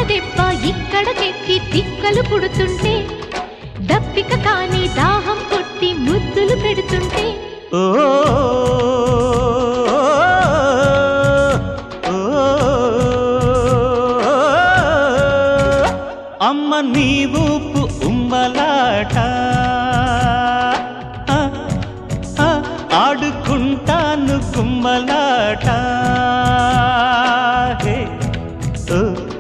దెబ్బ ఇక్కడకెక్కి తిక్కలు పుడుతుంటే దప్పిక కాని దాహం కొట్టి ముద్దులు పెడుతుంటే ఓ ఓ, అమ్మ నీ ఊపు ఉమ్మలాట ఆ, ఆ, ఆడుకుంటాను గుమ్మలాట హే, ఓ.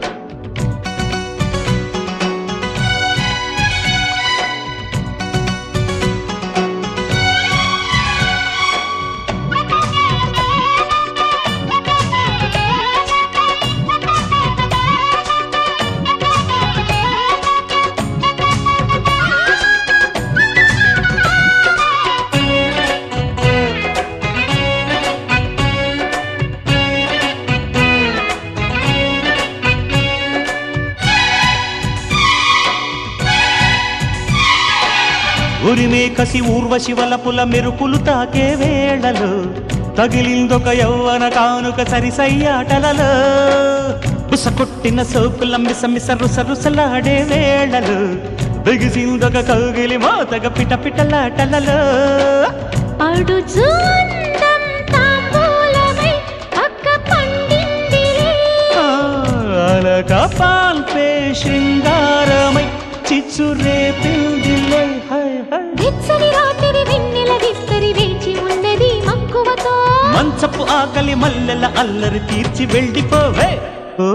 ఉరిమే కసి ఊర్వశి వలపుల మెరుపులు తాకే వేళలు తగిలిందొక యవ్వన కానుక సరిసయ్యాటలలో బుస కొట్టిన సోకుల మిస మిస రుస రుసలాడే వేళలు బిగిసిందొక కౌగిలి మోతగ పిట పిటలాటలలో పడుచు అందం తాంబూలమై పక్క పండిందిలే ఆ, అలక పాల్పే శృంగారమై చిచ్చు రేపిందిలే హై హై వెచ్చని రాత్రి వెన్నెల విస్తరి వేచి ఉన్నది మక్కువతో మంచపు ఆకలి మల్లెల అల్లరి తీర్చి వెళ్ళిపోవే ఓ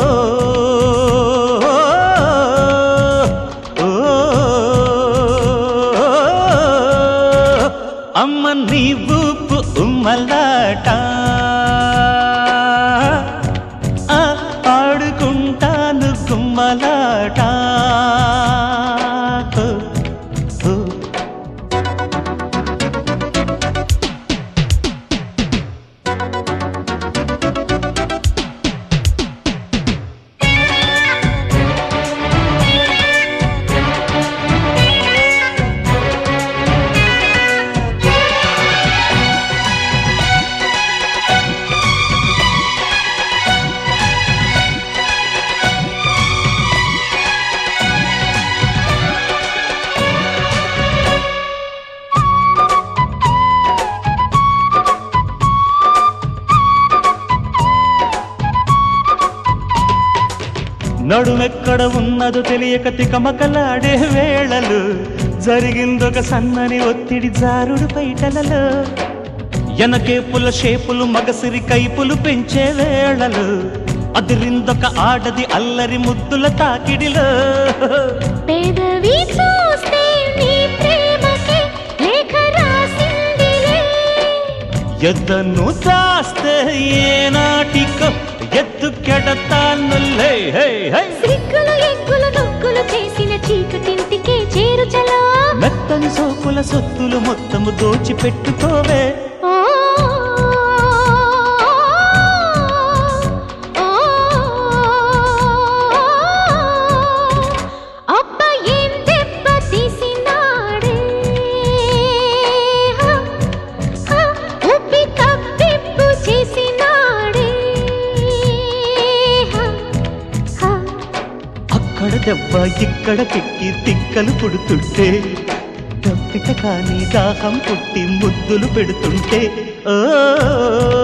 ఓ, అమ్మ నీ ఊపు ఉమ్మలాట ఆ, ఆడుకుంటాను గుమ్మలాట ఓ, ఓ. నడుమెక్కడ ఉన్నదో తెలియక తికమకలాడే వేళలు జరిగిందొక సన్నని ఒత్తిడి జారుడు పైటలలో ఎనకేపుల షేపులు మగసిరి కైపులు పెంచే వేళలు అదిరిందొక ఆడది అల్లరి ముద్దుల తాకిడిలో పేదవి చూస్తే నీ ప్రేమకి లేఖ రాసిందిలే ఎద్దను దాస్తే ఏనాటికో ఎత్తు కెడతానులే హే హై సిగ్గులు ఎగ్గులు నొక్కులు చేసిన చీకటింటికే చేరుచలా మెత్తని సోకుల సొత్తులు మొత్తము దోచి పెట్టుకోవే ఓ, ఓ, అబ్బ ఏం దెబ్బ తీసినాడే హ, హ, ఉబ్బి తప్పిప్పు చేసినాడే హ, హ. అక్కడ దెబ్బ ఇక్కడ కెక్కి తిక్కలు పుడుతుంటే దప్పిక కాని దాహం పుట్టి ముద్దులు పెడుతుంటే ఓ